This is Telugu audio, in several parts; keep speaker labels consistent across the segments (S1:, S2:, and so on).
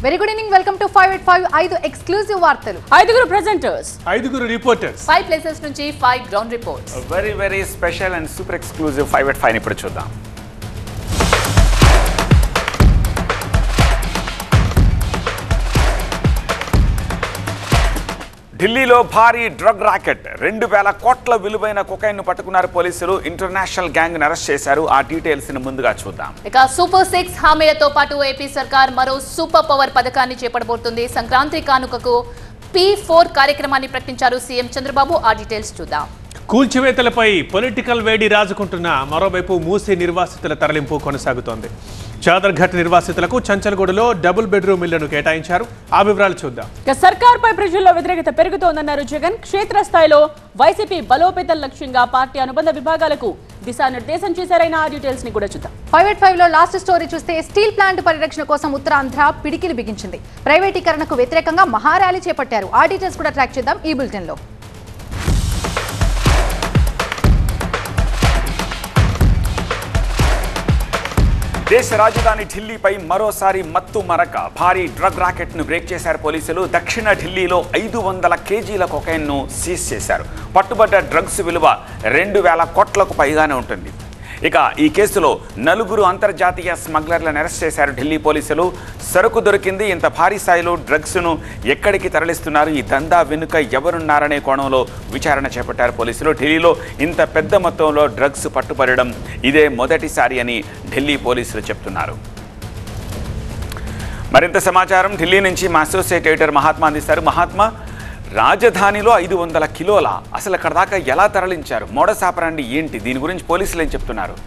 S1: Very good evening welcome to five eight five ఐదు ఎక్స్క్లూజివ్ వార్తలు
S2: ఐదుగురు ప్రెజెంటర్స్
S3: ఐదుగురు రిపోర్టర్స్
S1: ఫైవ్ ప్లేసెస్ నుంచి five ground reports
S4: very very special and super exclusive five at five ఇప్పుడు చూద్దాం ఢిల్లీలో భారీ డ్రగ్ రాకెట్ రెండు వేల కోట్ల విలువైన కొకైన్ పట్టుకున్నారు పోలీసులు ఇంటర్నేషనల్ గ్యాంగ్ అరెస్ట్ చేశారు ఆ డీటెయిల్స్ ని ముందుగా చూద్దాం
S1: ఇక సూపర్ సిక్స్ హామీలతో పాటు ఏపీ సర్కార్ మరో సూపర్ పవర్ పథకాన్ని చేపట్టబోతుంది సంక్రాంతి కానుకకు పి ఫోర్ కార్యక్రమాన్ని ప్రకటించారు సీఎం చంద్రబాబు ఆ డీటెయిల్స్ చూద్దాం
S3: కూల్చివేతలపై పొలిటికల్ వేడి రాజుకుంటున్న మరోవైపు మూసి నిర్వాసితుల తరలింపు కొనసాగుతోంది చాదర్ఘట్ నిర్వాసితులకు చంచల్గూడలో డబుల్ బెడ్రూమ్ ఇళ్లను కేటాయించారు ఆ వివరాలు చూద్దాం
S2: ఇక సర్కార్ పై ప్రజల్లో వ్యతిరేకత పెరుగుతోందన్నారు జగన్ క్షేత్రస్థాయిలో వైసీపీ బలోపేతం లక్ష్యంగా పార్టీ అనుబంధ విభాగాలకు దిశానిర్దేశం చేశారైన ఆ డీటెయిల్స్ ని కూడా చూద్దాం
S1: ఫైవ్ ఎయిట్ ఫైవ్ లో లాస్ట్ స్టోరీ చూస్తే స్టీల్ ప్లాంట్ పరిరక్షణ కోసం ఉత్తరాంధ్ర పిడికిలు బిగించింది ప్రైవేటీకరణకు వ్యతిరేకంగా మహార్యాలీ చేపట్టారు ఆ డీటెయిల్స్ కూడా ట్రాక్ చేద్దాం ఈ బులెటిన్ లో
S4: దేశ రాజధాని ఢిల్లీపై మరోసారి మత్తు మరక భారీ డ్రగ్ రాకెట్ ను బ్రేక్ చేశారు పోలీసులు దక్షిణ ఢిల్లీలో ఐదు వందల కేజీల కొకైన్ ను సీజ్ చేశారు పట్టుబడ్డ డ్రగ్స్ విలువ రెండు వేల కోట్లకు పైగానే ఉంటుంది ఇక ఈ కేసులో నలుగురు అంతర్జాతీయ స్మగ్లర్లను అరెస్ట్ చేశారు ఢిల్లీ పోలీసులు సరుకు దొరికింది ఇంత భారీ స్థాయిలో డ్రగ్స్ను ఎక్కడికి తరలిస్తున్నారు ఈ దందా వెనుక ఎవరున్నారనే కోణంలో విచారణ చేపట్టారు పోలీసులు ఢిల్లీలో ఇంత పెద్ద మొత్తంలో డ్రగ్స్ పట్టుబడడం ఇదే మొదటిసారి అని ఢిల్లీ పోలీసులు చెప్తున్నారు మరింత సమాచారం ఢిల్లీ నుంచి మా అసోసియేట్ ఎడిటర్ మహాత్మా అందిస్తారు మహాత్మా రాజధానిలో ఐదు వందల కిలోల అసలు అక్కడ దాకా ఎలా తరలించారు మోడస్ ఆపరండి ఏంటి దీని గురించి పోలీసులు ఏం చెప్తున్నారు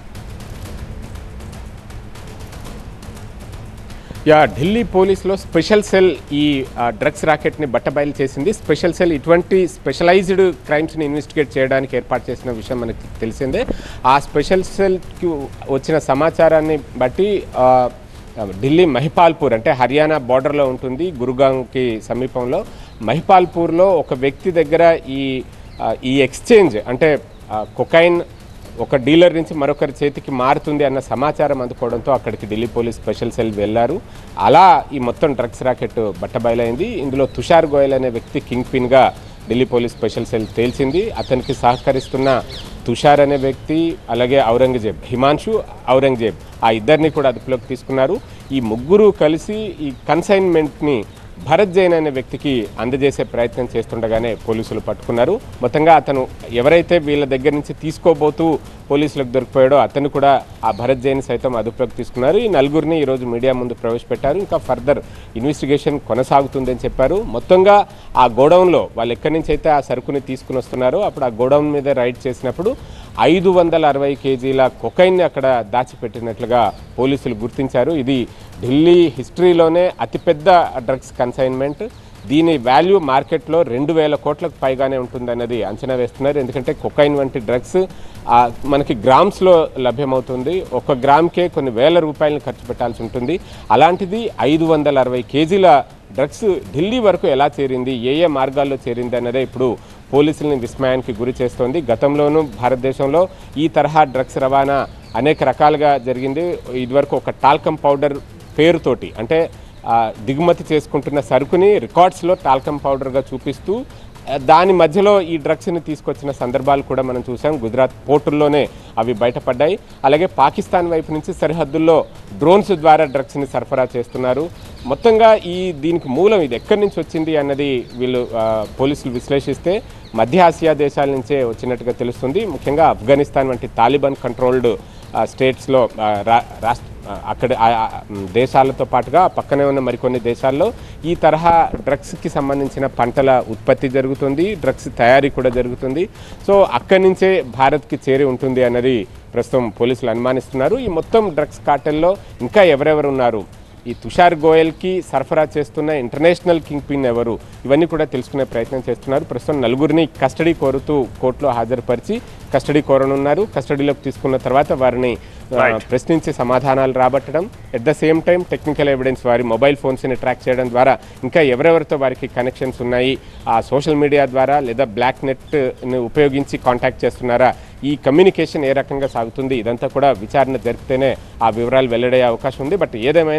S5: యా ఢిల్లీ పోలీసులో స్పెషల్ సెల్ ఈ ఆ, డ్రగ్స్ రాకెట్ని బట్టబయలు చేసింది స్పెషల్ సెల్ ఇటువంటి స్పెషలైజ్డ్ క్రైమ్స్ని ఇన్వెస్టిగేట్ చేయడానికి ఏర్పాటు చేసిన విషయం మనకి తెలిసిందే ఆ స్పెషల్ సెల్కి వచ్చిన సమాచారాన్ని బట్టి ఆ, ఢిల్లీ మహిపాల్పూర్ అంటే హర్యానా బార్డర్లో ఉంటుంది గురుగాంకి సమీపంలో మహిపాల్పూర్లో ఒక వ్యక్తి దగ్గర ఈ ఆ, ఈ ఎక్స్చేంజ్ అంటే కొకైన్ ఒక డీలర్ నుంచి మరొకరి చేతికి మారుతుంది అన్న సమాచారం అందుకోవడంతో అక్కడికి ఢిల్లీ పోలీస్ స్పెషల్ సెల్ వెళ్లారు అలా ఈ మొత్తం డ్రగ్స్ రాకెట్ బట్టబయలైంది ఇందులో తుషార్ గోయల్ అనే వ్యక్తి కింగ్ పిన్గా ఢిల్లీ పోలీస్ స్పెషల్ సెల్ తేల్చింది అతనికి సహకరిస్తున్న తుషార్ అనే వ్యక్తి అలాగే ఔరంగజేబ్ హిమాంశు ఔరంగజేబ్ ఆ ఇద్దరిని కూడా అదుపులోకి తీసుకున్నారు ఈ ముగ్గురు కలిసి ఈ కన్సైన్మెంట్ని భరత్ జైన్ అనే వ్యక్తికి అందజేసే ప్రయత్నం చేస్తుండగానే పోలీసులు పట్టుకున్నారు మొత్తంగా అతను ఎవరైతే వీళ్ళ దగ్గర నుంచి తీసుకోబోతూ పోలీసులకు దొరికిపోయాడో అతను కూడా ఆ భరత్ జైన్ సైతం అదుపులోకి తీసుకున్నారు ఈ నలుగురిని ఈరోజు మీడియా ముందు ప్రవేశపెట్టారు ఇంకా ఫర్దర్ ఇన్వెస్టిగేషన్ కొనసాగుతుందని చెప్పారు మొత్తంగా ఆ గోడౌన్లో వాళ్ళు ఎక్కడి నుంచి అయితే ఆ సరుకుని తీసుకుని వస్తున్నారో అప్పుడు ఆ గోడౌన్ మీద రైడ్ చేసినప్పుడు ఐదు వందల అరవై కేజీల కొకైన్ని అక్కడ దాచిపెట్టినట్లుగా పోలీసులు గుర్తించారు ఇది ఢిల్లీ హిస్టరీలోనే అతిపెద్ద డ్రగ్స్ కన్సైన్మెంట్ దీని వాల్యూ మార్కెట్లో రెండు వేల కోట్లకు పైగానే ఉంటుందన్నది అంచనా వేస్తున్నారు ఎందుకంటే కొకైన్ వంటి డ్రగ్స్ ఆ, మనకి గ్రామ్స్లో లభ్యమవుతుంది ఒక గ్రామ్కే కొన్ని వేల రూపాయలను ఖర్చు పెట్టాల్సి ఉంటుంది అలాంటిది ఐదు వందల అరవై కేజీల డ్రగ్స్ ఢిల్లీ వరకు ఎలా చేరింది ఏ ఏ మార్గాల్లో చేరింది అన్నదే ఇప్పుడు పోలీసుల్ని విస్మయానికి గురి చేస్తోంది గతంలోనూ భారతదేశంలో ఈ తరహా డ్రగ్స్ రవాణా అనేక రకాలుగా జరిగింది ఇదివరకు ఒక టాల్కమ్ పౌడర్ పేరుతోటి అంటే ఆ, దిగుమతి చేసుకుంటున్న సరుకుని రికార్డ్స్లో టాల్కమ్ పౌడర్గా చూపిస్తూ ఆ, దాని మధ్యలో ఈ డ్రగ్స్ని తీసుకొచ్చిన సందర్భాలు కూడా మనం చూసాం గుజరాత్ పోర్టుల్లోనే అవి బయటపడ్డాయి అలాగే పాకిస్తాన్ వైపు నుంచి సరిహద్దుల్లో డ్రోన్స్ ద్వారా డ్రగ్స్ని సరఫరా చేస్తున్నారు మొత్తంగా ఈ దీనికి మూలం ఇది ఎక్కడి నుంచి వచ్చింది అన్నది వీళ్ళు ఆ, పోలీసులు విశ్లేషిస్తే మధ్య ఆసియా దేశాల నుంచే వచ్చినట్టుగా తెలుస్తుంది ముఖ్యంగా ఆఫ్ఘనిస్తాన్ వంటి తాలిబాన్ కంట్రోల్డ్ స్టేట్స్లో రాష్ట్ర ఆ, అక్కడ ఆ, ఆ, మ్, దేశాలతో పాటుగా పక్కనే ఉన్న మరికొన్ని దేశాల్లో ఈ తరహా డ్రగ్స్కి సంబంధించిన పంటల ఉత్పత్తి జరుగుతుంది డ్రగ్స్ తయారీ కూడా జరుగుతుంది సో అక్కడి నుంచే భారత్కి చేరి ఉంటుంది అన్నది ప్రస్తుతం పోలీసులు అనుమానిస్తున్నారు ఈ మొత్తం డ్రగ్స్ కార్టెల్లో ఇంకా ఎవరెవరు ఉన్నారు ఈ తుషార్ గోయల్కి సరఫరా చేస్తున్న ఇంటర్నేషనల్ కింగ్ పిన్ ఎవరు ఇవన్నీ కూడా తెలుసుకునే ప్రయత్నం చేస్తున్నారు ప్రస్తుతం నలుగురిని కస్టడీ కోరుతూ కోర్టులో హాజరుపరిచి కస్టడీ కోరనున్నారు కస్టడీలోకి తీసుకున్న తర్వాత వారిని ఆ,
S4: Right.
S5: ప్రశ్నించి సమాధానాలు రాబట్టడం at the same time technical evidence వారి మొబైల్ ఫోన్స్ని ట్రాక్ చేయడం ద్వారా ఇంకా ఎవరెవరితో వారికి కనెక్షన్స్ ఉన్నాయి ఆ సోషల్ మీడియా ద్వారా లేదా బ్లాక్ నెట్ని ఉపయోగించి కాంటాక్ట్ చేస్తున్నారా ఈ కమ్యూనికేషన్ ఏ రకంగా సాగుతుంది ఇదంతా కూడా విచారణ జరిపితేనే ఆ వివరాలు వెల్లడయ్యే అవకాశం ఉంది బట్ ఏదేమైనా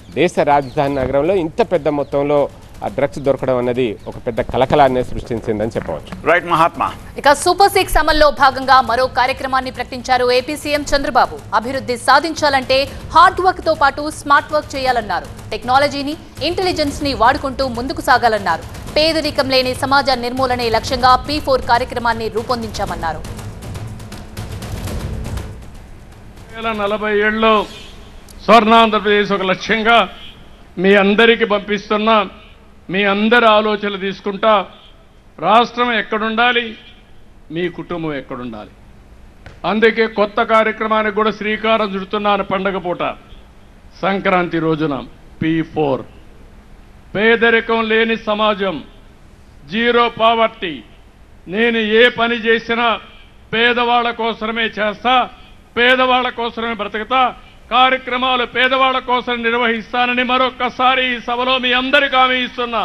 S5: దేశ రాజధాని నగరంలో ఇంత పెద్ద మొత్తంలో ఆ డ్రగ్స్ దొరకడం అన్నది ఒక పెద్ద కలకలాన్ని సృష్టించిందని చెప్పవచ్చు
S4: రైట్ మహాత్మా
S1: ఇక సూపర్ సిక్స్ అమల్లో భాగంగా మరో కార్యక్రమాన్ని ప్రకటించారు ఏపీ సీఎం చంద్రబాబు అభివృద్ధి సాధించాలంటే హార్డ్ వర్క్ తో పాటు స్మార్ట్ వర్క్ చేయాలన్నారు టెక్నాలజీని ఇంటెలిజెన్స్ ని వాడుకుంటూ ముందుకు సాగాలన్నారు పేదరికం లేని సమాజ నిర్మూలనే లక్ష్యంగా పీ ఫోర్ కార్యక్రమాన్ని రూపొందించామన్నారు
S6: వేల నలభై ఏళ్ళలో స్వర్ణాంధ్రప్రదేశ్ ఒక లక్ష్యంగా మీ అందరికీ పంపిస్తున్నా మీ అందరి ఆలోచనలు తీసుకుంటా రాష్ట్రం ఎక్కడుండాలి మీ కుటుంబం ఎక్కడుండాలి అందుకే కొత్త కార్యక్రమానికి కూడా శ్రీకారం చుడుతున్నాను పండగ పూట సంక్రాంతి రోజున పి ఫోర్ పేదరికం లేని సమాజం జీరో పావర్టీ నేను ఏ పని చేసినా పేదవాళ్ళ కోసమే చేస్తా పేదవాళ్ళ కోసమే బ్రతుకుతా కార్యక్రమాలు పేదవాళ్ళ కోసం నిర్వహిస్తానని మరొక్కసారి ఈ సభలో మీ అందరికీ హామీ ఇస్తున్నా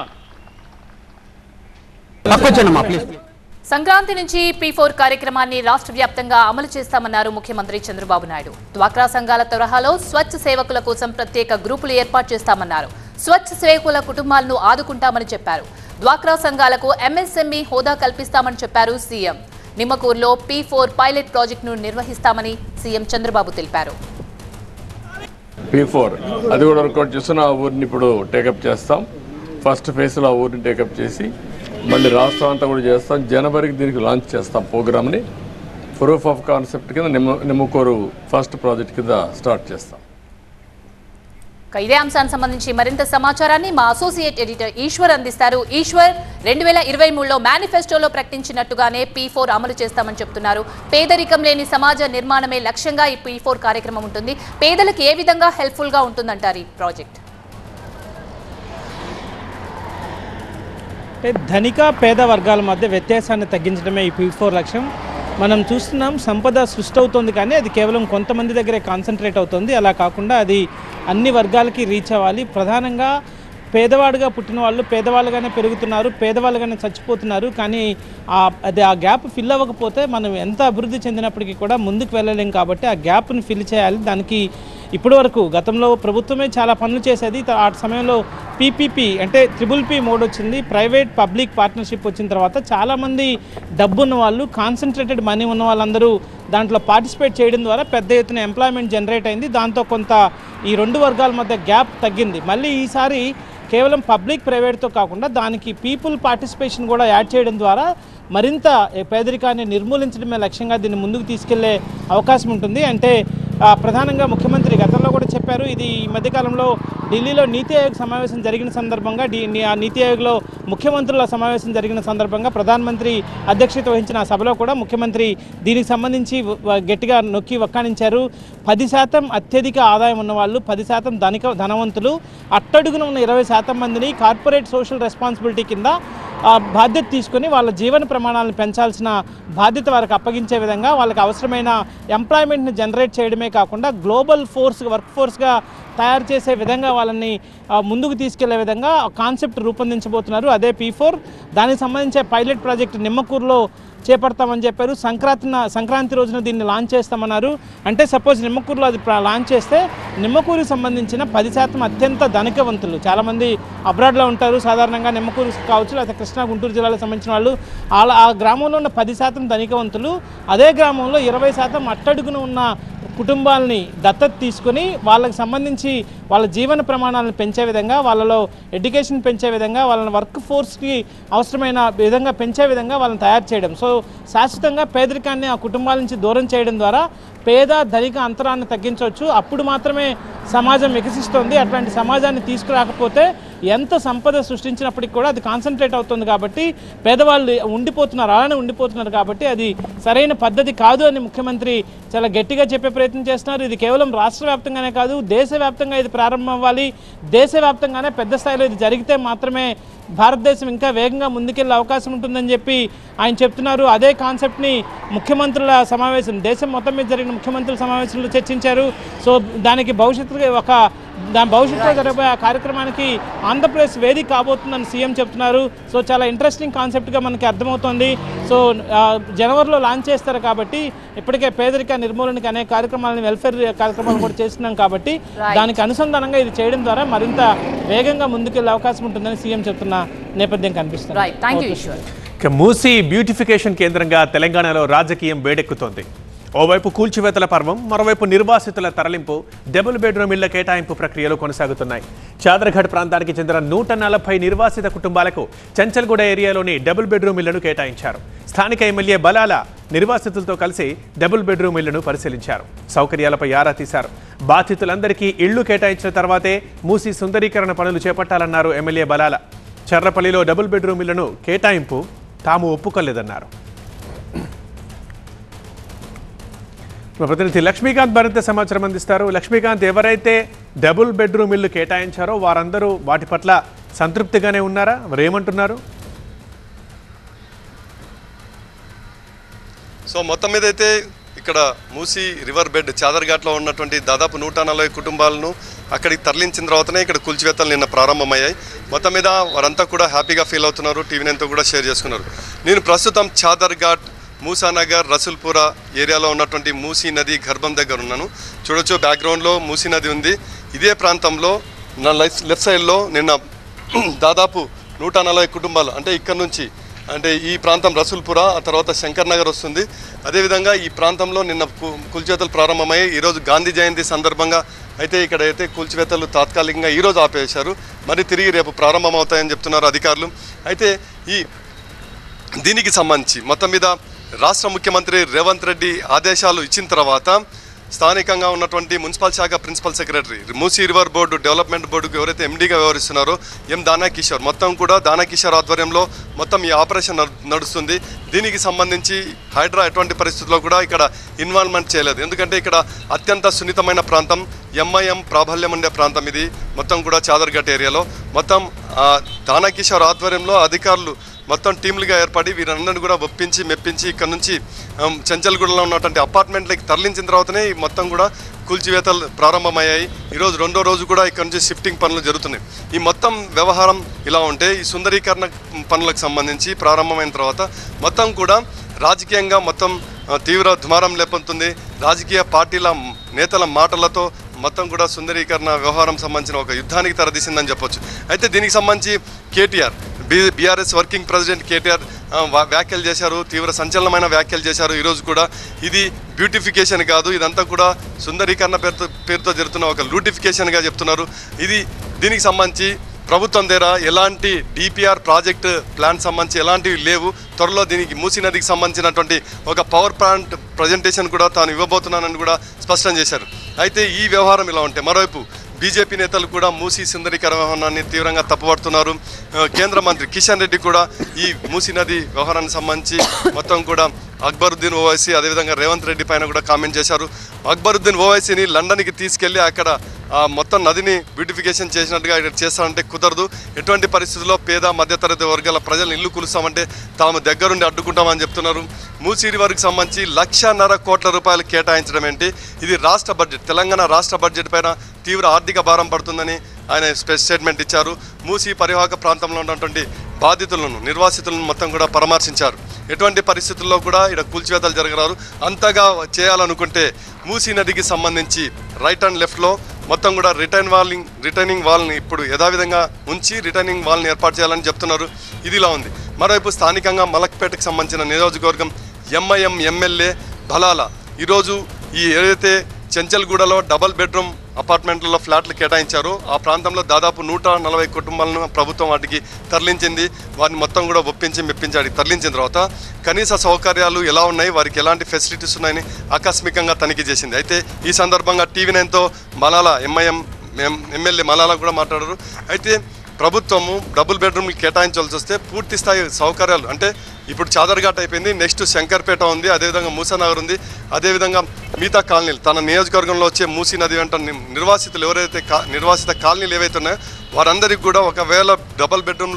S1: సంక్రాంతి నుంచి పీ ఫోర్ కార్యక్రమాన్ని రాష్ట్ర వ్యాప్తంగా అమలు చేస్తామన్నారు ముఖ్యమంత్రి చంద్రబాబు నాయుడు డ్వాక్రా సంఘాల తరహాలో స్వచ్ఛ సేవకుల కోసం ప్రత్యేక గ్రూపులు ఏర్పాటు చేస్తామన్నారు స్వచ్ఛ సేవకుల కుటుంబాలను ఆదుకుంటామని చెప్పారు డ్వాక్రా సంఘాలకు ఎంఎస్ఎంఈ హోదా కల్పిస్తామని చెప్పారు సీఎం నిమ్మకూరులో పీ ఫోర్ పైలట్ ప్రాజెక్టును నిర్వహిస్తామని సీఎం చంద్రబాబు తెలిపారు
S7: పీ ఫోర్ అది కూడా వర్కౌట్ చేస్తున్న ఆ ఊరిని ఇప్పుడు టేకప్ చేస్తాం ఫస్ట్ ఫేజ్లో ఆ ఊరిని టేకప్ చేసి మళ్ళీ రాష్ట్రం అంతా కూడా చేస్తాం జనవరికి దీనికి లాంచ్ చేస్తాం ప్రోగ్రామ్ని ప్రూఫ్ ఆఫ్ కాన్సెప్ట్ కింద నిమ్మ నిమ్మకూరు ఫస్ట్ ప్రాజెక్ట్ కింద స్టార్ట్ చేస్తాం
S1: ఇక ఇదే అంశానికి సంబంధించి మరింత సమాచారాన్ని మా అసోసియేట్ ఎడిటర్ ఈశ్వర్ అందిస్తారు ఈశ్వర్ రెండు వేల ఇరవై మూడులో మేనిఫెస్టోలో ప్రకటించినట్టుగానే పీ ఫోర్ అమలు చేస్తామని చెప్తున్నారు పేదరికం లేని సమాజ నిర్మాణమే లక్ష్యంగా ఈ పీ ఫోర్ కార్యక్రమం ఉంటుంది పేదలకు ఏ విధంగా హెల్ప్ఫుల్ గా ఉంటుందంటారు ఈ ప్రాజెక్ట్
S8: అంటే ధనిక పేద వర్గాల మధ్య వ్యత్యాసాన్ని తగ్గించడమే ఈ పీ ఫోర్ లక్ష్యం మనం చూస్తున్నాం సంపద సృష్టి అవుతుంది కానీ అది కేవలం కొంతమంది దగ్గరే కాన్సన్ట్రేట్ అవుతుంది అలా కాకుండా అది అన్ని వర్గాలకి రీచ్ అవ్వాలి ప్రధానంగా పేదవాడుగా పుట్టిన వాళ్ళు పేదవాళ్ళుగానే పెరుగుతున్నారు పేదవాళ్ళుగానే చచ్చిపోతున్నారు కానీ ఆ అది ఆ గ్యాప్ ఫిల్ అవ్వకపోతే మనం ఎంత అభివృద్ధి చెందినప్పటికీ కూడా ముందుకు వెళ్ళలేం కాబట్టి ఆ గ్యాప్ని ఫిల్ చేయాలి దానికి ఇప్పటి వరకు గతంలో ప్రభుత్వమే చాలా పనులు చేసేది త- ఆ సమయంలో పీపీపీ అంటే త్రిబుల్ పీ మోడ్ వచ్చింది ప్రైవేట్ పబ్లిక్ పార్ట్నర్షిప్ వచ్చిన తర్వాత చాలామంది డబ్బు ఉన్న వాళ్ళు కాన్సన్ట్రేటెడ్ మనీ ఉన్న వాళ్ళందరూ దాంట్లో పార్టిసిపేట్ చేయడం ద్వారా పెద్ద ఎత్తున ఎంప్లాయ్మెంట్ జనరేట్ అయింది దాంతో కొంత ఈ రెండు వర్గాల మధ్య గ్యాప్ తగ్గింది మళ్ళీ ఈసారి కేవలం పబ్లిక్ ప్రైవేట్తో కాకుండా దానికి పీపుల్ పార్టిసిపేషన్ కూడా యాడ్ చేయడం ద్వారా మరింత పేదరికాన్ని నిర్మూలించడమే లక్ష్యంగా దీన్ని ముందుకు తీసుకెళ్లే అవకాశం ఉంటుంది అంటే ఆ, ప్రధానంగా ముఖ్యమంత్రి గతంలో కూడా చెప్పారు ఇది ఈ మధ్యకాలంలో ఢిల్లీలో నీతి ఆయోగ్ సమావేశం జరిగిన సందర్భంగా డి- ని- ఆ నీతి ఆయోగ్లో ముఖ్యమంత్రుల సమావేశం జరిగిన సందర్భంగా ప్రధానమంత్రి అధ్యక్షత వహించిన ఆ సభలో కూడా ముఖ్యమంత్రి దీనికి సంబంధించి వ- వ- గట్టిగా నొక్కి వక్కాణించారు పది శాతం అత్యధిక ఆదాయం ఉన్న వాళ్ళు పది శాతం ధనిక ధనవంతులు అట్టడుగున ఉన్న ఇరవై శాతం మందిని కార్పొరేట్ సోషల్ రెస్పాన్సిబిలిటీ కింద ఆ, బాధ్యత తీసుకొని వాళ్ళ జీవన ప్రమాణాలను పెంచాల్సిన బాధ్యత వారికి అప్పగించే విధంగా వాళ్ళకి అవసరమైన ఎంప్లాయ్మెంట్ని జనరేట్ చేయడమే కాకుండా గ్లోబల్ ఫోర్స్ వర్క్ ఫోర్స్గా తయారు చేసే విధంగా వాళ్ళని ఆ, ముందుకు తీసుకెళ్లే విధంగా కాన్సెప్ట్ రూపొందించబోతున్నారు అదే పీ ఫోర్ దానికి సంబంధించే పైలట్ ప్రాజెక్ట్ నిమ్మకూరులో చేపడతామని చెప్పారు సంక్రాంతి సంక్రాంతి రోజున దీన్ని లాంచ్ చేస్తామన్నారు అంటే సపోజ్ నిమ్మకూరులో అది ప్ర- లాంచ్ చేస్తే నిమ్మకూరుకి సంబంధించిన పది శాతం అత్యంత ధనికవంతులు చాలామంది అబ్రాడ్లో ఉంటారు సాధారణంగా నిమ్మకూరు కావచ్చు లేకపోతే కృష్ణా గుంటూరు జిల్లాలకు సంబంధించిన వాళ్ళు అలా ఆ గ్రామంలో ఉన్న పది శాతం ధనికవంతులు అదే గ్రామంలో ఇరవై శాతం అట్టడుగున ఉన్న కుటుంబాలని దత్తత తీసుకొని వాళ్ళకి సంబంధించి వాళ్ళ జీవన ప్రమాణాలను పెంచే విధంగా వాళ్ళలో ఎడ్యుకేషన్ పెంచే విధంగా వాళ్ళని వర్క్ ఫోర్స్కి అవసరమైన విధంగా పెంచే విధంగా వాళ్ళని తయారు చేయడం సో శాశ్వతంగా పేదరికాన్ని ఆ కుటుంబాల నుంచి దూరం చేయడం ద్వారా పేద ధనిక అంతరాన్ని తగ్గించవచ్చు అప్పుడు మాత్రమే సమాజం వికసిస్తుంది అట్లాంటి సమాజాన్ని తీసుకురాకపోతే ఎంత సంపద సృష్టించినప్పటికీ కూడా అది కాన్సన్ట్రేట్ అవుతుంది కాబట్టి పేదవాళ్ళు ఉండిపోతున్నారు అలానే ఉండిపోతున్నారు కాబట్టి అది సరైన పద్ధతి కాదు అని ముఖ్యమంత్రి చాలా గట్టిగా చెప్పే ప్రయత్నం చేస్తున్నారు ఇది కేవలం రాష్ట్ర వ్యాప్తంగానే కాదు దేశవ్యాప్తంగా ఇది ప్రారంభం అవ్వాలి దేశవ్యాప్తంగానే పెద్ద స్థాయిలో ఇది జరిగితే మాత్రమే భారతదేశం ఇంకా వేగంగా ముందుకెళ్ళే అవకాశం ఉంటుందని చెప్పి ఆయన చెప్తున్నారు అదే కాన్సెప్ట్ని ముఖ్యమంత్రుల సమావేశం దేశం మొత్తం మీద జరిగిన ముఖ్యమంత్రుల సమావేశంలో చర్చించారు సో దానికి భవిష్యత్తులో ఒక దాని భవిష్యత్తులో జరగబోయే ఆ కార్యక్రమానికి ఆంధ్రప్రదేశ్ వేదిక కాబోతుందని సీఎం చెప్తున్నారు సో చాలా ఇంట్రెస్టింగ్ కాన్సెప్ట్గా మనకి అర్థమవుతోంది సో ఆ, జనవరిలో లాంచ్ చేస్తారు కాబట్టి ఇప్పటికే పేదరిక నిర్మూలనకి అనేక కార్యక్రమాలను వెల్ఫేర్ కార్యక్రమాలు కూడా చేస్తున్నాం కాబట్టి దానికి అనుసంధానంగా ఇది చేయడం ద్వారా మరింత వేగంగా ముందుకెళ్లే అవకాశం ఉంటుందని సీఎం చెప్తున్న నేపథ్యం కనిపిస్తుంది
S1: రైట్ థ్యాంక్ యూ ఈశ్వర్
S3: ఇక మూసీ బ్యూటిఫికేషన్ కేంద్రంగా తెలంగాణలో రాజకీయం వేడెక్కుతోంది ఓవైపు కూల్చివేతల పర్వం మరోవైపు నిర్వాసితుల తరలింపు డబుల్ బెడ్రూమ్ ఇళ్ల కేటాయింపు ప్రక్రియలు కొనసాగుతున్నాయి చాదర్ఘడ్ ప్రాంతానికి చెందిన నూట నలభై నిర్వాసిత కుటుంబాలకు చంచల్గూడ ఏరియాలోని డబుల్ బెడ్రూమ్ ఇళ్లను కేటాయించారు స్థానిక ఎమ్మెల్యే బలాల నిర్వాసితులతో కలిసి డబుల్ బెడ్రూమ్ ఇళ్లను పరిశీలించారు సౌకర్యాలపై ఆరా తీశారు బాధితులందరికీ ఇళ్లు కేటాయించిన తర్వాతే మూసీ సుందరీకరణ పనులు చేపట్టాలన్నారు ఎమ్మెల్యే బలాల చర్రపల్లిలో డబుల్ బెడ్రూమ్ ఇళ్లను కేటాయింపు తాము ఒప్పుకోలేదన్నారు మా ప్రతినిధి లక్ష్మీకాంత్ మరింత సమాచారం అందిస్తారు లక్ష్మీకాంత్ ఎవరైతే డబుల్ బెడ్రూమ్ ఇల్లు కేటాయించారో వారందరూ వాటి పట్ల సంతృప్తిగానే ఉన్నారా మరి ఏమంటున్నారు
S9: సో మొత్తం మీద అయితే ఇక్కడ మూసి రివర్ బెడ్ చాదర్ఘాట్లో ఉన్నటువంటి దాదాపు నూట నలభై కుటుంబాలను అక్కడికి తరలించిన తర్వాతనే ఇక్కడ కూల్చివేతలు నిన్న ప్రారంభమయ్యాయి మొత్తం మీద వారంతా కూడా హ్యాపీగా ఫీల్ అవుతున్నారు టీవీ నైన్తో కూడా షేర్ చేసుకున్నారు నేను ప్రస్తుతం చాదర్ఘాట్ మూసానగర్ రసూల్పుర ఏరియాలో ఉన్నటువంటి మూసీ నది గర్భం దగ్గర ఉన్నాను చూడొచ్చు బ్యాక్గ్రౌండ్లో మూసీ నది ఉంది ఇదే ప్రాంతంలో నా లెఫ్ట్ లెఫ్ట్ సైడ్లో నిన్న దాదాపు నూట నలభై కుటుంబాలు అంటే ఇక్కడ నుంచి అంటే ఈ ప్రాంతం రసూల్పుర ఆ తర్వాత శంకర్ నగర్ వస్తుంది అదేవిధంగా ఈ ప్రాంతంలో నిన్న కు- కూల్చివేతలు ప్రారంభమయ్యాయి ఈరోజు గాంధీ జయంతి సందర్భంగా అయితే ఇక్కడ అయితే కూల్చివేతలు తాత్కాలికంగా ఈరోజు ఆపేశారు మరి తిరిగి రేపు ప్రారంభమవుతాయని చెప్తున్నారు అధికారులు అయితే ఈ దీనికి సంబంధించి మొత్తం మీద రాష్ట్ర ముఖ్యమంత్రి రేవంత్ రెడ్డి ఆదేశాలు ఇచ్చిన తర్వాత స్థానికంగా ఉన్నటువంటి మున్సిపల్ శాఖ principal secretary Musi river board development బోర్డుకు ఎవరైతే ఎండీగా వ్యవహరిస్తున్నారో ఎం దానా కిషోర్ మొత్తం కూడా దానా కిషోర్ ఆధ్వర్యంలో మొత్తం ఈ ఆపరేషన్ నడు- నడుస్తుంది దీనికి సంబంధించి హైడ్రా ఎటువంటి పరిస్థితుల్లో కూడా ఇక్కడ ఇన్వాల్వ్మెంట్ చేయలేదు ఎందుకంటే ఇక్కడ అత్యంత సున్నితమైన ప్రాంతం ఎంఐఎం ప్రాబల్యం ఉండే ప్రాంతం ఇది మొత్తం కూడా చాదర్ఘట్ ఏరియాలో మొత్తం ఆ, దానా కిషోర్ ఆధ్వర్యంలో అధికారులు మొత్తం టీంలుగా ఏర్పడి వీరందరిని కూడా ఒప్పించి మెప్పించి ఇక్కడ నుంచి ఆమ్, చెంచల్గూడలో ఉన్నటువంటి అపార్ట్మెంట్లకి తరలించిన తర్వాతనే ఈ మొత్తం కూడా కూల్చివేతలు ప్రారంభమయ్యాయి ఈరోజు రెండో రోజు కూడా ఇక్కడ నుంచి షిఫ్టింగ్ పనులు జరుగుతున్నాయి ఈ మొత్తం వ్యవహారం ఇలా ఉంటే ఈ సుందరీకరణ పనులకు సంబంధించి ప్రారంభమైన తర్వాత మొత్తం కూడా రాజకీయంగా మొత్తం ఆ, తీవ్ర దుమారం లేపొందుతుంది రాజకీయ పార్టీల నేతల మాటలతో మొత్తం కూడా సుందరీకరణ వ్యవహారం సంబంధించిన ఒక యుద్ధానికి తెరదీసిందని చెప్పొచ్చు అయితే దీనికి సంబంధించి KTR B BRS working president KTR ఆ, వా- వ్యాఖ్యలు చేశారు తీవ్ర సంచలనమైన వ్యాఖ్యలు చేశారు ఈరోజు కూడా ఇది బ్యూటిఫికేషన్ కాదు ఇదంతా కూడా సుందరీకరణ పేరుతో పేరుతో జరుగుతున్న ఒక లూటిఫికేషన్గా చెప్తున్నారు ఇది దీనికి సంబంధించి ప్రభుత్వం దగ్గర ఎలాంటి డిపిఆర్ ప్రాజెక్ట్ ప్లాన్ సంబంధించి ఎలాంటివి లేవు త్వరలో దీనికి మూసీ నదికి సంబంధించినటువంటి ఒక పవర్ ప్లాంట్ ప్రజెంటేషన్ కూడా తాను ఇవ్వబోతున్నానని కూడా స్పష్టం చేశారు అయితే ఈ వ్యవహారం ఇలా ఉంటే మరోవైపు బీజేపీ నేతలు కూడా మూసీ సుందరీకరణ వ్యవహారాన్ని తీవ్రంగా తప్పుపడుతున్నారు ఆ, కేంద్ర మంత్రి కిషన్ రెడ్డి కూడా ఈ మూసీ నది వ్యవహారానికి సంబంధించి మొత్తం కూడా అక్బరుద్దీన్ ఓవైసీ అదేవిధంగా రేవంత్ రెడ్డి పైన కూడా కామెంట్ చేశారు అక్బరుద్దీన్ ఓవైసీని లండన్కి తీసుకెళ్లి అక్కడ ఆ మొత్తం నదిని బ్యూటిఫికేషన్ చేసినట్టుగా ఇక్కడ చేస్తామంటే కుదరదు ఎటువంటి పరిస్థితుల్లో పేద మధ్యతరగతి వర్గాల ప్రజలను ఇల్లు కులుస్తామంటే తాము దగ్గరుండి అడ్డుకుంటామని చెప్తున్నారు మూసీరి వారికి సంబంధించి లక్షన్నర కోట్ల రూపాయలు కేటాయించడం ఏంటి ఇది రాష్ట్ర బడ్జెట్ తెలంగాణ రాష్ట్ర బడ్జెట్ పైన తీవ్ర ఆర్థిక భారం పడుతుందని ఆయన స్పె- స్టేట్మెంట్ ఇచ్చారు మూసీ పరివాహక ప్రాంతంలో ఉన్నటువంటి బాధితులను నిర్వాసితులను మొత్తం కూడా పరామర్శించారు ఎటువంటి పరిస్థితుల్లో కూడా ఇక్కడ కూల్చివేతలు జరగరారు అంతగా చేయాలనుకుంటే మూసీ నదికి సంబంధించి రైట్ అండ్ లెఫ్ట్లో మొత్తం కూడా రిటర్న్ వాల్ని రిటర్నింగ్ వాల్ని ఇప్పుడు యథావిధంగా ఉంచి రిటర్నింగ్ వాల్ని ఏర్పాటు చేయాలని చెప్తున్నారు ఇదిలా ఉంది మరోవైపు స్థానికంగా మలక్పేటకు సంబంధించిన నియోజకవర్గం ఎంఐఎం ఎమ్మెల్యే బలాల ఈరోజు ఈ ఏదైతే చెంచల్గూడలో డబల్ బెడ్రూమ్ అపార్ట్మెంట్లలో ఫ్లాట్లు కేటాయించారో ఆ ప్రాంతంలో దాదాపు నూట నలభై కుటుంబాలను ప్రభుత్వం వాటికి తరలించింది వారిని మొత్తం కూడా ఒప్పించి మెప్పించి వాటికి తరలించిన తర్వాత కనీస సౌకర్యాలు ఎలా ఉన్నాయి వారికి ఎలాంటి ఫెసిలిటీస్ ఉన్నాయని ఆకస్మికంగా తనిఖీ చేసింది అయితే ఈ సందర్భంగా టీవీ నైన్తో మలాల ఎంఐఎం ఎమ్మెల్యే మలాల కూడా మాట్లాడారు అయితే ప్రభుత్వము డబుల్ బెడ్రూమ్లు కేటాయించాల్సి వస్తే పూర్తి స్థాయి సౌకర్యాలు అంటే ఇప్పుడు చాదర్ఘాట్ అయిపోయింది నెక్స్ట్ శంకర్పేట ఉంది అదేవిధంగా మూసానగర్ ఉంది అదేవిధంగా మిగతా కాలనీలు తన నియోజకవర్గంలో వచ్చే మూసీ నది వెంట ని- నిర్వాసితులు ఎవరైతే కా నిర్వాసిత కాలనీలు ఏవైతే ఉన్నాయో వారందరికీ కూడా ఒకవేళ డబుల్ బెడ్రూమ్లు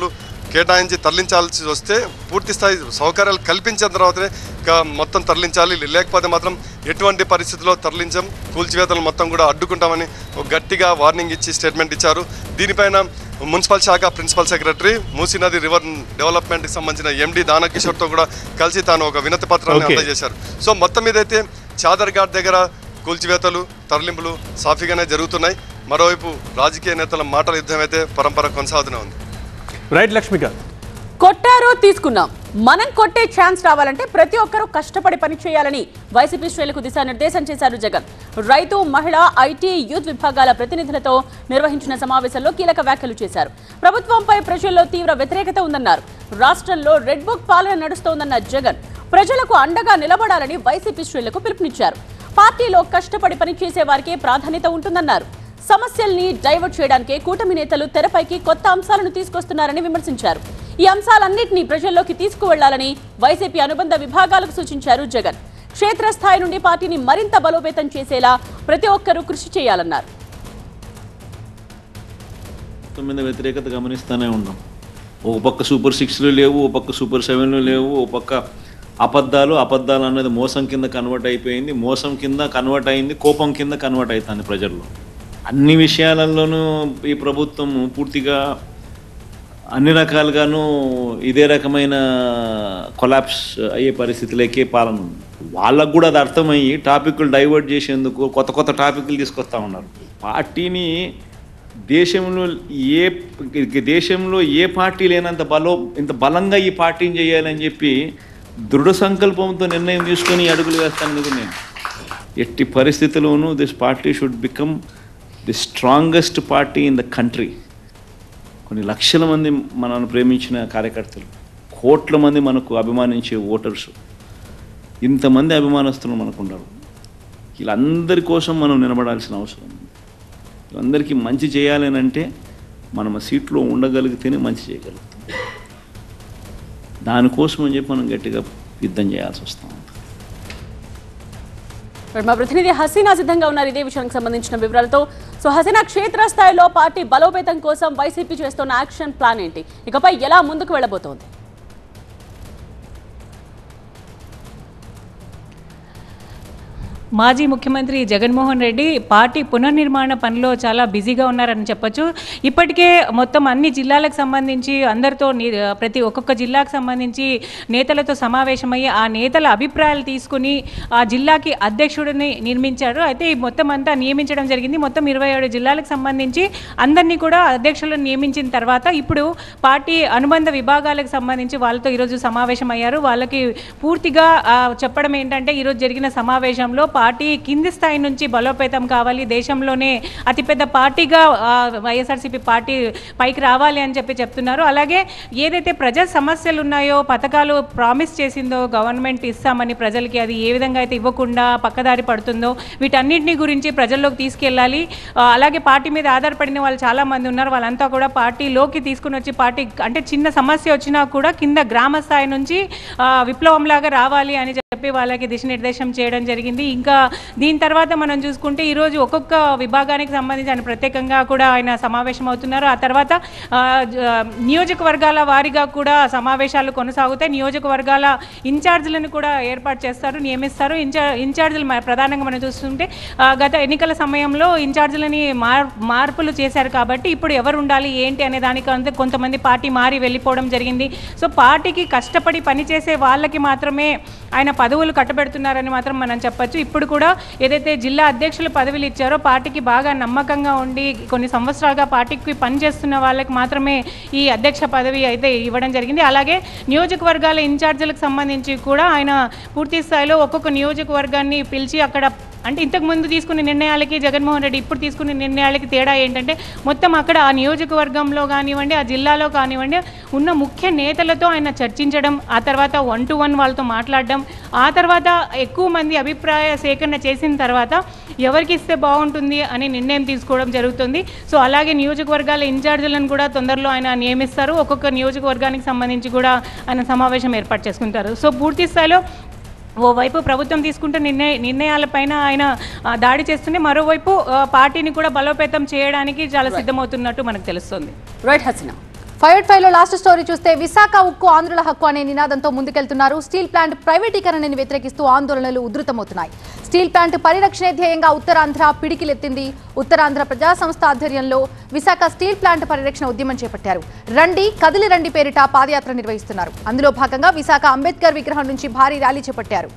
S9: కేటాయించి తరలించాల్సి వస్తే పూర్తి స్థాయి సౌకర్యాలు కల్పించిన తర్వాతనే ఇక మొత్తం తరలించాలి లేకపోతే మాత్రం ఎటువంటి పరిస్థితుల్లో తరలించం కూల్చివేతలు మొత్తం కూడా అడ్డుకుంటామని ఒక గట్టిగా వార్నింగ్ ఇచ్చి స్టేట్మెంట్ ఇచ్చారు దీనిపైన మున్సిపల్ శాఖ ప్రిన్సిపల్ సెక్రటరీ మూసీ నది రివర్ డెవలప్మెంట్కి సంబంధించిన ఎండి దానకిషోర్తో కూడా కలిసి తాను ఒక వినతి పత్రాన్ని
S3: Okay.
S9: అందజేశారు సో మొత్తం మీద అయితే చాదర్ఘాట్ దగ్గర కూల్చివేతలు తరలింపులు సాఫీగానే జరుగుతున్నాయి మరోవైపు రాజకీయ నేతల మాటల యుద్ధం అయితే పరంపర కొనసాగుతూనే ఉంది
S3: రైట్ లక్ష్మికాంత్
S2: కొట్టారు తీసుకున్నాం మనం కొట్టే ఛాన్స్ రావాలంటే ప్రతి ఒక్కరూ కష్టపడి పని చేయాలని వైసీపీ శ్రేణులకు దిశానిర్దేశం చేశారు జగన్ రైతు మహిళ ఐటీ యూత్ విభాగాల ప్రతినిధులతో నిర్వహించిన సమావేశంలో కీలక వ్యాఖ్యలు చేశారు ప్రభుత్వంపై ప్రజల్లో తీవ్ర వ్యతిరేకత ఉందన్నారు రాష్ట్రంలో రెడ్ బుక్ పాలన నడుస్తోందన్న జగన్ ప్రజలకు అండగా నిలబడాలని వైసీపీ శ్రేణులకు పిలుపునిచ్చారు పార్టీలో కష్టపడి పనిచేసే వారికే ప్రాధాన్యత ఉంటుందన్నారు సమస్యల్ని డైవర్ట్ చేయడానికే కూటమి నేతలు తెరపైకి కొత్త అంశాలను తీసుకొస్తున్నారని విమర్శించారు ఈ అంశాలన్నింటినీ ప్రజల్లోకి తీసుకువెళ్లాలని వైసీపీ అనుబంధ విభాగాలకు సూచించారు జగన్ క్షేత్రస్థాయి నుండి పార్టీని మరింత బలోపేతం చేసేలా ప్రతి ఒక్కరూ కృషి చేయాలన్నారు
S10: మొత్తం మీద వ్యతిరేకత గమనిస్తూనే ఉన్నాం ఒక పక్క సూపర్ సిక్స్లు లేవు ఒక పక్క సూపర్ సెవెన్లు లేవు ఒక పక్క అబద్ధాలు అబద్ధాలు అనేది మోసం కింద కన్వర్ట్ అయిపోయింది మోసం కింద కన్వర్ట్ అయింది కోపం కింద కన్వర్ట్ అవుతుంది ప్రజల్లో అన్ని విషయాలలోనూ ఈ ప్రభుత్వం పూర్తిగా అన్ని రకాలుగాను ఇదే రకమైన కొలాప్స్ అయ్యే పరిస్థితిలోకే పాలన ఉంది వాళ్ళకు కూడా అది అర్థమయ్యి టాపిక్లు డైవర్ట్ చేసేందుకు కొత్త కొత్త టాపిక్లు తీసుకొస్తా ఉన్నారు పార్టీని దేశంలో ఏ దేశంలో ఏ పార్టీ లేనంత బలో ఇంత బలంగా ఈ పార్టీని చేయాలని చెప్పి దృఢ సంకల్పంతో నిర్ణయం తీసుకొని ఈ అడుగులు వేస్తాను నేను ఎట్టి పరిస్థితుల్లోనూ this party should become the strongest party in the country కొన్ని లక్షల మంది మనల్ని ప్రేమించిన కార్యకర్తలు కోట్ల మంది మనకు అభిమానించే ఓటర్స్ ఇంతమంది అభిమానస్తులు మనకు ఉన్నారు వీళ్ళందరి కోసం మనం నిలబడాల్సిన అవసరం ఉంది అందరికీ మంచి చేయాలని అంటే మనం ఆ సీట్లో ఉండగలిగితేనే మంచి చేయగలుగుతాం దానికోసం అని చెప్పి మనం గట్టిగా యుద్ధం చేయాల్సి వస్తాం
S2: మరి మా ప్రతినిధి హసీనా సిద్ధంగా ఉన్నారు ఇదే విషయానికి సంబంధించిన వివరాలతో సో హసీనా క్షేత్రస్థాయిలో పార్టీ బలోపేతం కోసం వైసీపీ చేస్తున్న యాక్షన్ ప్లాన్ ఏంటి ఇకపై ఎలా ముందుకు వెళ్ళబోతోంది
S11: మాజీ ముఖ్యమంత్రి జగన్మోహన్ రెడ్డి పార్టీ పునర్నిర్మాణ పనిలో చాలా బిజీగా ఉన్నారని చెప్పొచ్చు ఇప్పటికే మొత్తం అన్ని జిల్లాలకు సంబంధించి అందరితో ని- ప్రతి ఒక్కొక్క జిల్లాకు సంబంధించి నేతలతో సమావేశమయ్యి ఆ నేతల అభిప్రాయాలు తీసుకుని ఆ జిల్లాకి అధ్యక్షుడిని నిర్మించారు అయితే ఈ మొత్తం అంతా నియమించడం జరిగింది మొత్తం ఇరవై ఏడు జిల్లాలకు సంబంధించి అందరినీ కూడా అధ్యక్షులను నియమించిన తర్వాత ఇప్పుడు పార్టీ అనుబంధ విభాగాలకు సంబంధించి వాళ్ళతో ఈరోజు సమావేశం అయ్యారు వాళ్ళకి పూర్తిగా ఆ, చెప్పడం ఏంటంటే ఈరోజు జరిగిన సమావేశంలో పార్టీ కింది స్థాయి నుంచి బలోపేతం కావాలి దేశంలోనే అతిపెద్ద పార్టీగా ఆ, వైఎస్ఆర్సీపీ పార్టీ పైకి రావాలి అని చెప్పి చెప్తున్నారు అలాగే ఏదైతే ప్రజా సమస్యలు ఉన్నాయో పథకాలు ప్రామిస్ చేసిందో గవర్నమెంట్ ఇస్తామని ప్రజలకి అది ఏ విధంగా అయితే ఇవ్వకుండా పక్కదారి పడుతుందో వీటన్నిటిని గురించి ప్రజల్లోకి తీసుకెళ్ళాలి ఆ, అలాగే పార్టీ మీద ఆధారపడిన వాళ్ళు చాలా మంది ఉన్నారు వాళ్ళంతా కూడా పార్టీలోకి తీసుకుని వచ్చి పార్టీ అంటే చిన్న సమస్య వచ్చినా కూడా కింద గ్రామ స్థాయి నుంచి ఆ, విప్లవంలాగా రావాలి అని చెప్పి వాళ్ళకి దిశనిర్దేశం చేయడం జరిగింది ఇంకా దీని తర్వాత మనం చూసుకుంటే ఈరోజు ఒక్కొక్క విభాగానికి సంబంధించి ఆయన ప్రత్యేకంగా కూడా ఆయన సమావేశం అవుతున్నారు ఆ తర్వాత ఆ, జ- నియోజకవర్గాల వారీగా కూడా సమావేశాలు కొనసాగుతాయి నియోజకవర్గాల ఇన్ఛార్జీలను కూడా ఏర్పాటు చేస్తారు నియమిస్తారు ఇన్ఛార్జ్ ఇన్ఛార్జీలు మ- ప్రధానంగా మనం చూస్తుంటే ఆ, గత ఎన్నికల సమయంలో ఇన్ఛార్జీలని మార్ మార్పులు చేశారు కాబట్టి ఇప్పుడు ఎవరు ఉండాలి ఏంటి అనే దానికి అంతే కొంతమంది పార్టీ మారి వెళ్ళిపోవడం జరిగింది సో పార్టీకి కష్టపడి పనిచేసే వాళ్ళకి మాత్రమే ఆయన పదవులు కట్టబెడుతున్నారని మాత్రం మనం చెప్పొచ్చు ఇప్పుడు కూడా ఏదైతే జిల్లా అధ్యక్షుల పదవులు ఇచ్చారో పార్టీకి బాగా నమ్మకంగా ఉండి కొన్ని సంవత్సరాలుగా పార్టీకి పనిచేస్తున్న వాళ్ళకి మాత్రమే ఈ అధ్యక్ష పదవి అయితే ఇవ్వడం జరిగింది అలాగే నియోజకవర్గాల ఇన్ఛార్జీలకు సంబంధించి కూడా ఆయన పూర్తి స్థాయిలో ఒక్కొక్క నియోజకవర్గాన్ని పిలిచి అక్కడ అంటే ఇంతకు ముందు తీసుకునే నిర్ణయాలకి జగన్మోహన్ రెడ్డి ఇప్పుడు తీసుకునే నిర్ణయాలకి తేడా ఏంటంటే మొత్తం అక్కడ ఆ నియోజకవర్గంలో కానివ్వండి ఆ జిల్లాలో కానివ్వండి ఉన్న ముఖ్య నేతలతో ఆయన చర్చించడం ఆ తర్వాత వన్ టు వన్ వాళ్ళతో మాట్లాడడం ఆ తర్వాత ఎక్కువ మంది అభిప్రాయ సేకరణ చేసిన తర్వాత ఎవరికి ఇస్తే బాగుంటుంది అని నిర్ణయం తీసుకోవడం జరుగుతుంది సో అలాగే నియోజకవర్గాల ఇన్ఛార్జీలను కూడా తొందరలో ఆయన నియమిస్తారు ఒక్కొక్క నియోజకవర్గానికి సంబంధించి కూడా ఆయన సమావేశం ఏర్పాటు చేసుకుంటారు సో పూర్తి స్థాయిలో ఓవైపు ప్రభుత్వం తీసుకుంటే నిర్ణయ నిర్ణయాలపైన ఆయన ఆ, దాడి చేస్తుంటే మరోవైపు ఆ, పార్టీని కూడా బలోపేతం చేయడానికి చాలా సిద్ధమవుతున్నట్టు మనకు తెలుస్తుంది
S2: right Haseena
S12: five eight five లో లాస్ట్ స్టోరీ చూస్తే విశాఖ ఉక్కు ఆంధ్రుల హక్కు అనే నినాదంతో ముందుకెళ్తున్నారు స్టీల్ ప్లాంట్ ప్రైవేటీకరణని వ్యతిరేకిస్తూ ఆందోళనలు ఉధృతమవుతున్నాయి స్టీల్ ప్లాంట్ పరిరక్షణే ధ్యేయంగా ఉత్తరాంధ్ర పిడికిలెత్తింది ఉత్తరాంధ్ర ప్రజా సంస్థ ఆధ్వర్యంలో విశాఖ స్టీల్ ప్లాంట్ పరిరక్షణ ఉద్యమం చేపట్టారు రండి కదిలి రండి పేరిట పాదయాత్ర నిర్వహిస్తున్నారు అందులో భాగంగా విశాఖ అంబేద్కర్ విగ్రహం నుంచి భారీ ర్యాలీ చేపట్టారు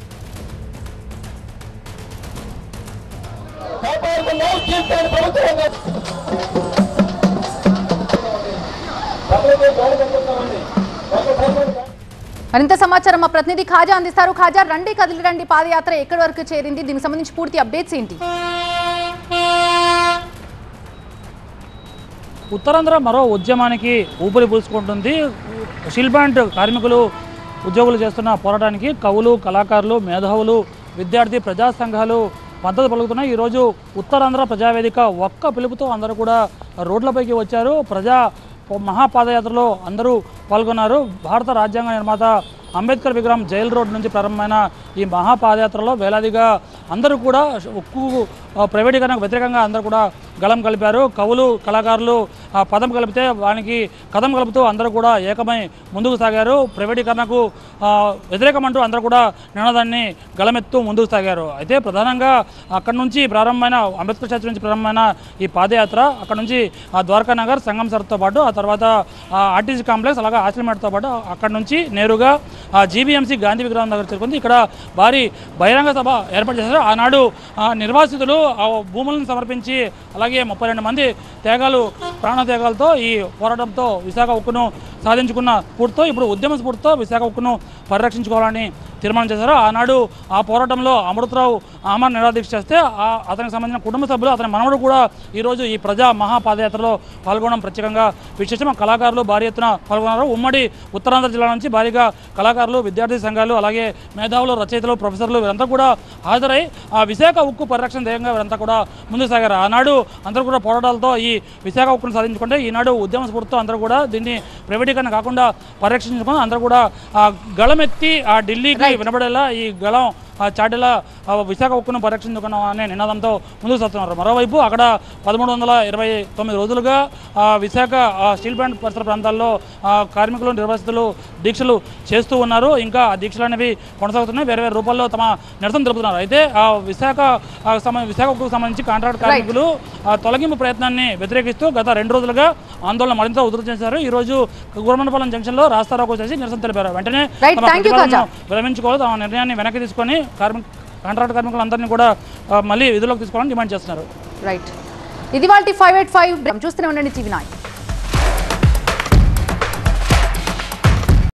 S12: మరింత సమాచారం మా ప్రతినిధి ఖాజా అందిస్తారు ఖాజా రండి కదిలి రండి పాదయాత్ర ఎక్కడి వరకు చేరింది దీనికి సంబంధించి పూర్తి అప్డేట్స్ ఏంటి
S13: ఉత్తరాంధ్ర మరో ఉద్యమానికి ఊపిరి పూసుకుంటుంది స్టీల్ ప్లాంట్ కార్మికులు ఉద్యోగులు చేస్తున్న పోరాటానికి కవులు కళాకారులు మేధావులు విద్యార్థి ప్రజా సంఘాలు మద్దతు పలుకుతున్నాయి ఈరోజు ఉత్తరాంధ్ర ప్రజావేదిక ఒక్క పిలుపుతో అందరూ కూడా రోడ్లపైకి వచ్చారు ప్రజా మహాపాదయాత్రలో అందరూ పాల్గొన్నారు భారత రాజ్యాంగ నిర్మాత అంబేద్కర్ విగ్రహం జైల్ రోడ్ నుంచి ప్రారంభమైన ఈ మహాపాదయాత్రలో వేలాదిగా అందరూ కూడా ఉక్కు ఆ, ప్రైవేటీకరణకు వ్యతిరేకంగా అందరూ కూడా గళం కలిపారు కవులు కళాకారులు ఆ, పదం కలిపితే వానికి కథం కలుపుతూ అందరూ కూడా ఏకమై ముందుకు సాగారు ప్రైవేటీకరణకు ఆ, వ్యతిరేకమంటూ అందరూ కూడా నినాదాన్ని గళమెత్తు ముందుకు సాగారు అయితే ప్రధానంగా అక్కడి నుంచి ప్రారంభమైన అంబేద్కర్ చర్చ్ నుంచి ప్రారంభమైన ఈ పాదయాత్ర అక్కడ నుంచి ఆ, ద్వారకా నగర్ సంగం సరస్సుతో పాటు ఆ తర్వాత ఆ, ఆర్టీసీ కాంప్లెక్స్ అలాగే ఆశ్రమేటతో పాటు అక్కడ నుంచి నేరుగా ఆ, జీబీఎంసీ గాంధీ విగ్రహం దగ్గర చేరుకుంది ఇక్కడ భారీ బహిరంగ సభ ఏర్పాటు చేశారు ఆనాడు ఆ, నిర్వాసితులు ఆ భూములను సమర్పించి అలాగే ముప్పై రెండు మంది త్యాగాలు ప్రాణ త్యాగాలతో ఈ పోరాటంతో విశాఖ ఉక్కును సాధించుకున్న స్ఫూర్తితో ఇప్పుడు ఉద్యమ స్ఫూర్తితో విశాఖ ఉక్కును పరిరక్షించుకోవాలని తీర్మానం చేశారు ఆనాడు ఆ పోరాటంలో అమృతరావు ఆమర్ నిరాదీక్ష చేస్తే ఆ అతనికి సంబంధించిన కుటుంబ సభ్యులు అతని మనవడు కూడా ఈరోజు ఈ ప్రజా మహాపాదయాత్రలో పాల్గొనడం ప్రత్యేకంగా విశేషం కళాకారులు భారీ ఎత్తున పాల్గొన్నారు ఉమ్మడి ఉత్తరాంధ్ర జిల్లా నుంచి భారీగా కళాకారులు విద్యార్థి సంఘాలు అలాగే మేధావులు రచయితలు ప్రొఫెసర్లు వీరంతా కూడా హాజరై ఆ విశాఖ ఉక్కు పరిరక్షణ ధ్యేయంగా వీరంతా కూడా ముందుకు సాగారు ఆనాడు అందరూ కూడా పోరాటాలతో ఈ విశాఖ ఉక్కును సాధించుకుంటే ఈనాడు ఉద్యమ స్ఫూర్తితో అందరూ కూడా దీన్ని ప్రైవేటీకరణ కాకుండా పరిరక్షించుకొని అందరూ కూడా ఆ గళమెత్తి ఆ ఢిల్లీకి వినబడేలా ఈ గళం ఆ చాటెలా ఆ విశాఖ ఉక్కును పరిరక్షించుకున్నాం అనే నినాదంతో ముందుకు సాగుతున్నారు మరోవైపు అక్కడ పదమూడు వందల ఇరవై తొమ్మిది రోజులుగా ఆ విశాఖ ఆ స్టీల్ ప్లాంట్ పరిసర ప్రాంతాల్లో ఆ కార్మికులు నిర్వాసితులు దీక్షలు చేస్తూ ఉన్నారు ఇంకా ఆ దీక్షలు అనేవి కొనసాగుతున్నాయి వేరే వేరే రూపాల్లో తమ నిరసన తెలుపుతున్నారు అయితే ఆ విశాఖ ఆ సంబ- విశాఖ ఉక్కుకు సంబంధించి కాంట్రాక్ట్ కార్మికులు ఆ తొలగింపు ప్రయత్నాన్ని వ్యతిరేకిస్తూ గత రెండు రోజులుగా ఆందోళన మరింత ఉధృతం చేశారు ఈ రోజు గురమనపాలెం జంక్షన్ లో రాస్తారోకో చేసి నిరసన తెలిపారు వెంటనే
S12: Right,
S13: తమ
S12: thank you,
S13: ప్రతిభటనను
S12: కాజా.
S13: విరమించుకోవాలి తమ నిర్ణయాన్ని వెనక్కి తీసుకొని కార్మిక కాంట్రాక్ట్ కార్మికులందరినీ కూడా ఆ, మళ్ళీ విధుల్లోకి తీసుకోవాలని డిమాండ్ చేస్తున్నారు
S12: రైట్ ఇది వాళ్ళ ఫైవ్ ఎయిట్ ఫైవ్ చూస్తూనే ఉండండి టీవీ నైన్